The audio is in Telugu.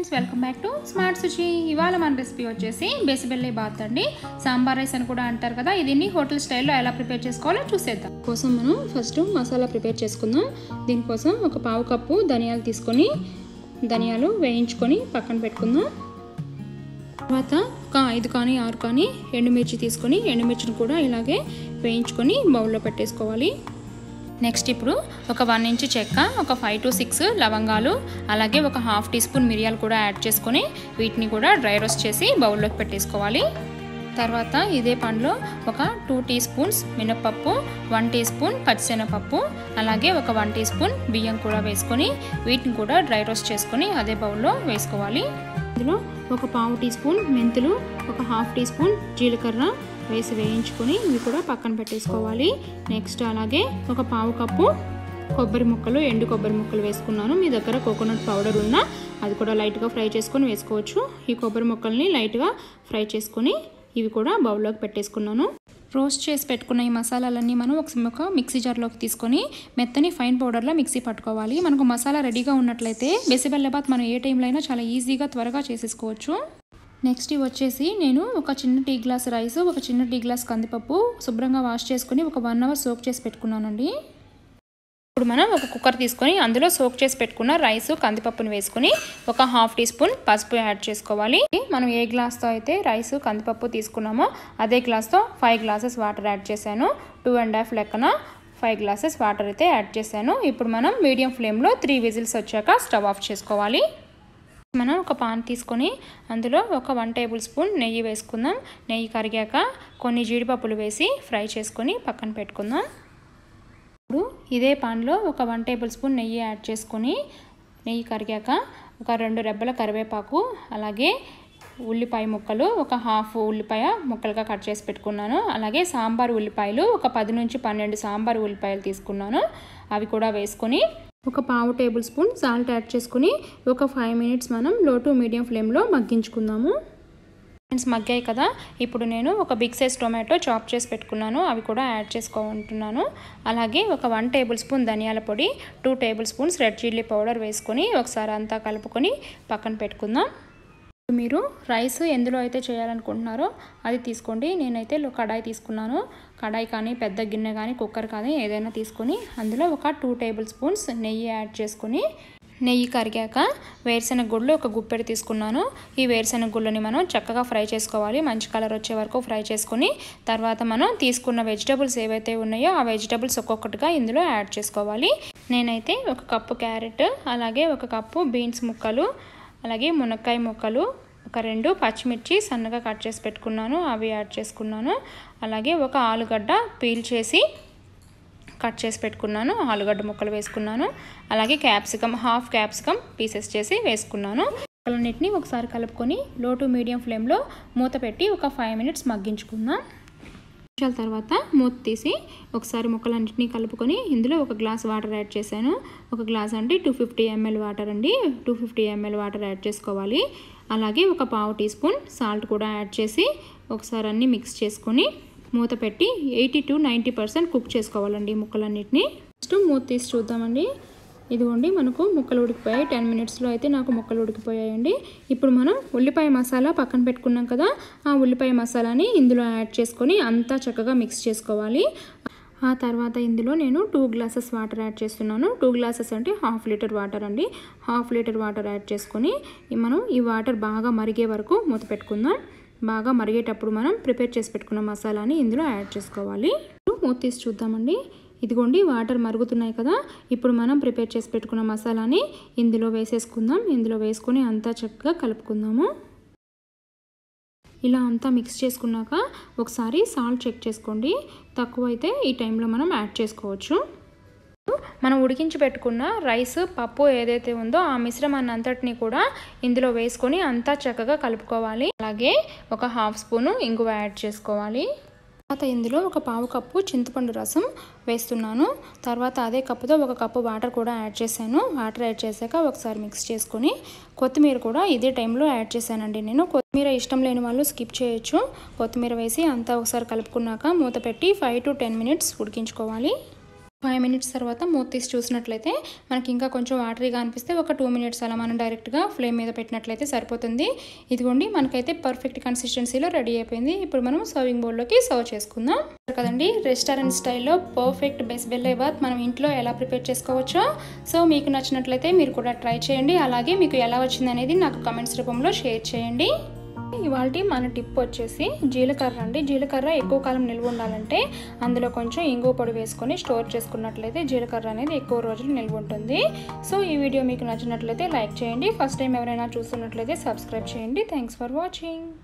welcome back to smart Suchi ఇవాళ మన రెసిపీ వచ్చేసి బెసిబెల్లే బాత్ అండి సాంబార్ రైస్ అని కూడా అంటారు కదా దీన్ని హోటల్ స్టైల్లో ఎలా ప్రిపేర్ చేసుకోవాలో చూసేద్దాం కోసం మనం ఫస్ట్ మసాలా ప్రిపేర్ చేసుకుందాం దీనికోసం ఒక పావు కప్పు ధనియాలు తీసుకొని ధనియాలు వేయించుకొని పక్కన పెట్టుకుందాం తర్వాత ఒక ఐదు కానీ ఆరు కానీ ఎండుమిర్చి తీసుకొని ఎండుమిర్చిని కూడా ఇలాగే వేయించుకొని బౌల్లో పెట్టేసుకోవాలి నెక్స్ట్ ఇప్పుడు ఒక వన్ ఇంచ్ చెక్క ఒక ఫైవ్ టు సిక్స్ లవంగాలు అలాగే ఒక హాఫ్ టీ స్పూన్ మిరియాలు కూడా యాడ్ చేసుకొని వీటిని కూడా డ్రై రోస్ట్ చేసి బౌల్లోకి పెట్టేసుకోవాలి తర్వాత ఇదే పండ్లో ఒక టూ టీ స్పూన్స్ మినపప్పు వన్ టీ స్పూన్ పచ్చిశనగపప్పు అలాగే ఒక వన్ టీ స్పూన్ బియ్యం కూడా వేసుకొని వీటిని కూడా డ్రై రోస్ట్ చేసుకొని అదే బౌల్లో వేసుకోవాలి ఇందులో ఒక పావు టీ స్పూన్ మెంతులు ఒక హాఫ్ టీ స్పూన్ జీలకర్ర వేసి వేయించుకొని ఇవి కూడా పక్కన పెట్టేసుకోవాలి నెక్స్ట్ అలాగే ఒక పావు కప్పు కొబ్బరి ముక్కలు ఎండు కొబ్బరి ముక్కలు వేసుకున్నాను మీ దగ్గర కోకోనట్ పౌడర్ ఉన్నా అది కూడా లైట్గా ఫ్రై చేసుకొని వేసుకోవచ్చు ఈ కొబ్బరి ముక్కల్ని లైట్గా ఫ్రై చేసుకొని ఇవి కూడా బౌల్లోకి పెట్టేసుకున్నాను రోస్ట్ చేసి పెట్టుకున్న ఈ మసాలాలన్నీ మనం ఒక ఒక మిక్సీ జార్లోకి తీసుకొని మెత్తని ఫైన్ పౌడర్లో మిక్సీ పట్టుకోవాలి మనకు మసాలా రెడీగా ఉన్నట్లయితే బెసిబెల్లబాత్ మనం ఏ టైంలో అయినా చాలా ఈజీగా త్వరగా చేసేసుకోవచ్చు నెక్స్ట్ ఇవి వచ్చేసి నేను ఒక చిన్న టీ గ్లాస్ రైస్ ఒక చిన్న టీ గ్లాస్ కందిపప్పు శుభ్రంగా వాష్ చేసుకొని ఒక వన్ అవర్ సోక్ చేసి పెట్టుకున్నానండి ఇప్పుడు మనం ఒక కుక్కర్ తీసుకొని అందులో సోక్ చేసి పెట్టుకున్న రైస్ కందిపప్పుని వేసుకొని ఒక హాఫ్ టీ స్పూన్ పసుపు యాడ్ చేసుకోవాలి మనం ఏ గ్లాస్తో అయితే రైస్ కందిపప్పు తీసుకున్నామో అదే గ్లాస్తో ఫైవ్ గ్లాసెస్ వాటర్ యాడ్ చేశాను టూ అండ్ హాఫ్ లెక్కన ఫైవ్ గ్లాసెస్ వాటర్ అయితే యాడ్ చేశాను ఇప్పుడు మనం మీడియం ఫ్లేమ్లో త్రీ విజిల్స్ వచ్చాక స్టవ్ ఆఫ్ చేసుకోవాలి మనం ఒక పాన్ తీసుకొని అందులో ఒక వన్ టేబుల్ స్పూన్ నెయ్యి వేసుకుందాం నెయ్యి కరిగాక కొన్ని జీడిపప్పులు వేసి ఫ్రై చేసుకొని పక్కన పెట్టుకుందాం ఇప్పుడు ఇదే పాన్లో ఒక వన్ టేబుల్ స్పూన్ నెయ్యి యాడ్ చేసుకొని నెయ్యి కరిగాక ఒక రెండు రెబ్బల కరివేపాకు అలాగే ఉల్లిపాయ ముక్కలు ఒక హాఫ్ ఉల్లిపాయ ముక్కలుగా కట్ చేసి పెట్టుకున్నాను అలాగే సాంబార్ ఉల్లిపాయలు ఒక పది నుంచి పన్నెండు సాంబార్ ఉల్లిపాయలు తీసుకున్నాను అవి కూడా వేసుకొని ఒక పావు టేబుల్ స్పూన్ సాల్ట్ యాడ్ చేసుకుని ఒక ఫైవ్ మినిట్స్ మనం లో టు మీడియం ఫ్లేమ్లో మగ్గించుకుందాము ఫ్రెండ్స్ మగ్గాయి కదా ఇప్పుడు నేను ఒక బిగ్ సైజ్ టొమాటో చాప్ చేసి పెట్టుకున్నాను అవి కూడా యాడ్ చేసుకోమంటున్నాను అలాగే ఒక వన్ టేబుల్ స్పూన్ ధనియాల పొడి two tablespoons red chilli powder వేసుకొని ఒకసారి అంతా కలుపుకొని పక్కన పెట్టుకుందాం మీరు రైస్ ఎందులో అయితే చేయాలనుకుంటున్నారో అది తీసుకోండి నేనైతే కడాయి తీసుకున్నాను కడాయి కానీ పెద్ద గిన్నె కానీ కుక్కర్ కానీ ఏదైనా తీసుకొని అందులో ఒక టూ టేబుల్ స్పూన్స్ నెయ్యి యాడ్ చేసుకొని నెయ్యి కరిగాక వేరుశెనగ గుళ్ళు ఒక గుప్పెడు తీసుకున్నాను ఈ వేరుశెనగ గుళ్ళని మనం చక్కగా ఫ్రై చేసుకోవాలి మంచి కలర్ వచ్చే వరకు ఫ్రై చేసుకొని తర్వాత మనం తీసుకున్న వెజిటబుల్స్ ఏవైతే ఉన్నాయో ఆ వెజిటబుల్స్ ఒక్కొక్కటిగా ఇందులో యాడ్ చేసుకోవాలి నేనైతే ఒక కప్పు క్యారెట్ అలాగే ఒక కప్పు బీన్స్ ముక్కలు అలాగే మునక్కాయ ముక్కలు ఒక రెండు పచ్చిమిర్చి సన్నగా కట్ చేసి పెట్టుకున్నాను అవి యాడ్ చేసుకున్నాను అలాగే ఒక ఆలుగడ్డ పీల్ చేసి కట్ చేసి పెట్టుకున్నాను ఆలుగడ్డ ముక్కలు వేసుకున్నాను అలాగే క్యాప్సికమ్ హాఫ్ క్యాప్సికమ్ పీసెస్ చేసి వేసుకున్నాను ముక్కలన్నిటిని ఒకసారి కలుపుకొని లో టు మీడియం ఫ్లేమ్లో మూత పెట్టి ఒక ఫైవ్ మినిట్స్ మగ్గించుకుందాం నిమిషాల తర్వాత మూత తీసి ఒకసారి ముక్కలన్నింటినీ కలుపుకొని ఇందులో ఒక గ్లాస్ వాటర్ యాడ్ చేశాను ఒక గ్లాస్ అంటే టూ ఫిఫ్టీ ఎంఎల్ వాటర్ అండి two fifty ML water add చేసుకోవాలి అలాగే ఒక పావు టీ స్పూన్ సాల్ట్ కూడా యాడ్ చేసి ఒకసారి అన్నీ మిక్స్ చేసుకొని మూత పెట్టి eighty to ninety percent cook చేసుకోవాలండి ముక్కలన్నిటిని ఫస్ట్ మూత తీసి చూద్దామండి ఇదిగోండి మనకు ముక్కలు ఉడికిపోయాయి టెన్ మినిట్స్లో అయితే నాకు ముక్కలు ఉడికిపోయాయండి ఇప్పుడు మనం ఉల్లిపాయ మసాలా పక్కన పెట్టుకున్నాం కదా ఆ ఉల్లిపాయ మసాలాని ఇందులో యాడ్ చేసుకొని అంతా చక్కగా మిక్స్ చేసుకోవాలి ఆ తర్వాత ఇందులో నేను టూ గ్లాసెస్ వాటర్ యాడ్ చేస్తున్నాను టూ గ్లాసెస్ అంటే హాఫ్ లీటర్ వాటర్ అండి హాఫ్ లీటర్ వాటర్ యాడ్ చేసుకొని మనం ఈ వాటర్ బాగా మరిగే వరకు మూత పెట్టుకుందాం బాగా మరిగేటప్పుడు మనం ప్రిపేర్ చేసి పెట్టుకున్న మసాలాని ఇందులో యాడ్ చేసుకోవాలి మూత తీసి చూద్దామండి ఇదిగోండి వాటర్ మరుగుతున్నాయి కదా ఇప్పుడు మనం ప్రిపేర్ చేసి పెట్టుకున్న మసాలాని ఇందులో వేసేసుకుందాం ఇందులో వేసుకొని అంతా చక్కగా కలుపుకుందాము ఇలా అంతా మిక్స్ చేసుకున్నాక ఒకసారి సాల్ట్ చెక్ చేసుకోండి తక్కువ అయితే ఈ టైంలో మనం యాడ్ చేసుకోవచ్చు మనం ఉడికించి పెట్టుకున్న రైస్ పప్పు ఏదైతే ఉందో ఆ మిశ్రమాన్ని అంతటిని కూడా ఇందులో వేసుకొని అంతా చక్కగా కలుపుకోవాలి అలాగే ఒక హాఫ్ స్పూను ఇంగువ యాడ్ చేసుకోవాలి తర్వాత ఇందులో ఒక పావు కప్పు చింతపండు రసం వేస్తున్నాను తర్వాత అదే కప్పుతో ఒక కప్పు వాటర్ కూడా యాడ్ చేశాను వాటర్ యాడ్ చేశాక ఒకసారి మిక్స్ చేసుకొని కొత్తిమీర కూడా ఇదే టైంలో యాడ్ చేశానండి నేను కొత్తిమీర ఇష్టం లేని వాళ్ళు స్కిప్ చేయొచ్చు కొత్తిమీర వేసి అంతా ఒకసారి కలుపుకున్నాక మూత పెట్టి ఫైవ్ టు టెన్ మినిట్స్ ఉడికించుకోవాలి ఫైవ్ మినిట్స్ తర్వాత మూత తీసి చూసినట్లయితే మనకి ఇంకా కొంచెం వాటరీగా అనిపిస్తే ఒక టూ మినిట్స్ అలా మనం డైరెక్ట్గా ఫ్లేమ్ మీద పెట్టినట్లయితే సరిపోతుంది ఇదిగోండి మనకైతే పర్ఫెక్ట్ కన్సిస్టెన్సీలో రెడీ అయిపోయింది ఇప్పుడు మనం సర్వింగ్ బౌల్లోకి సర్వ్ చేసుకుందాం కదండి రెస్టారెంట్ స్టైల్లో పర్ఫెక్ట్ బెస్ట్ బెల్లే బాత్ మనం ఇంట్లో ఎలా ప్రిపేర్ చేసుకోవచ్చో సో మీకు నచ్చినట్లయితే మీరు కూడా ట్రై చేయండి అలాగే మీకు ఎలా వచ్చింది అనేది నాకు కమెంట్స్ రూపంలో షేర్ చేయండి ఇవాళ మన టిప్ వచ్చేసి జీలకర్ర అండి జీలకర్ర ఎక్కువ కాలం నిల్వ ఉండాలంటే అందులో కొంచెం ఇంగువ పొడి వేసుకొని స్టోర్ చేసుకున్నట్లయితే జీలకర్ర అనేది ఎక్కువ రోజులు నిల్వ ఉంటుంది సో ఈ వీడియో మీకు నచ్చినట్లయితే లైక్ చేయండి ఫస్ట్ టైం ఎవరైనా చూస్తున్నట్లయితే సబ్స్క్రైబ్ చేయండి థ్యాంక్స్ ఫర్ వాచింగ్